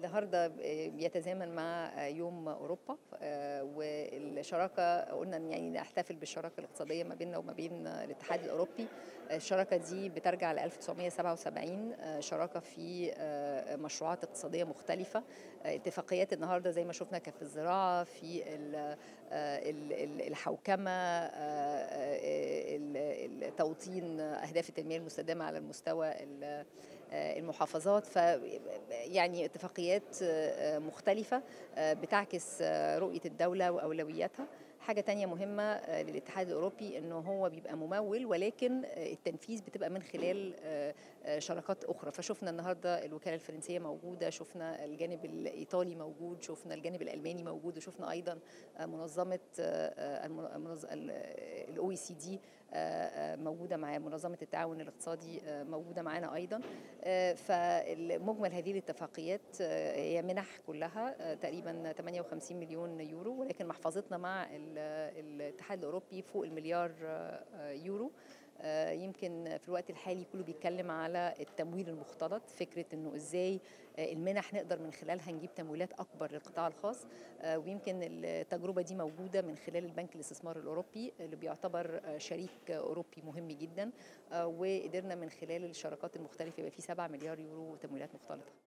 النهارده بيتزامن مع يوم اوروبا والشراكه قلنا يعني نحتفل بالشراكه الاقتصاديه ما بيننا وما بين الاتحاد الاوروبي الشراكه دي بترجع ل 1977 شراكه في مشروعات اقتصاديه مختلفه اتفاقيات النهارده زي ما شفنا كانت في الزراعه في الحوكمه توطين اهداف التنميه المستدامه على المستوى المحافظات ف يعني اتفاقيات مختلفة بتعكس رؤية الدولة وأولوياتها حاجة تانية مهمة للاتحاد الأوروبي أنه هو بيبقى ممول ولكن التنفيذ بتبقى من خلال شراكات أخرى فشفنا النهاردة الوكالة الفرنسية موجودة شفنا الجانب الإيطالي موجود شفنا الجانب الألماني موجود وشفنا أيضا منظمة الأو سي دي موجودة مع منظمة التعاون الاقتصادي موجودة معانا أيضا فمجمل هذه الاتفاقيات هي منح كلها تقريبا 58 مليون يورو ولكن محفظتنا مع الاتحاد الأوروبي فوق المليار يورو يمكن في الوقت الحالي كله بيتكلم على التمويل المختلط فكرة انه ازاي المنح نقدر من خلالها نجيب تمويلات اكبر للقطاع الخاص ويمكن التجربة دي موجودة من خلال البنك الاستثمار الاوروبي اللي بيعتبر شريك اوروبي مهم جدا وقدرنا من خلال الشراكات المختلفة يبقى في 7 مليار يورو تمويلات مختلطة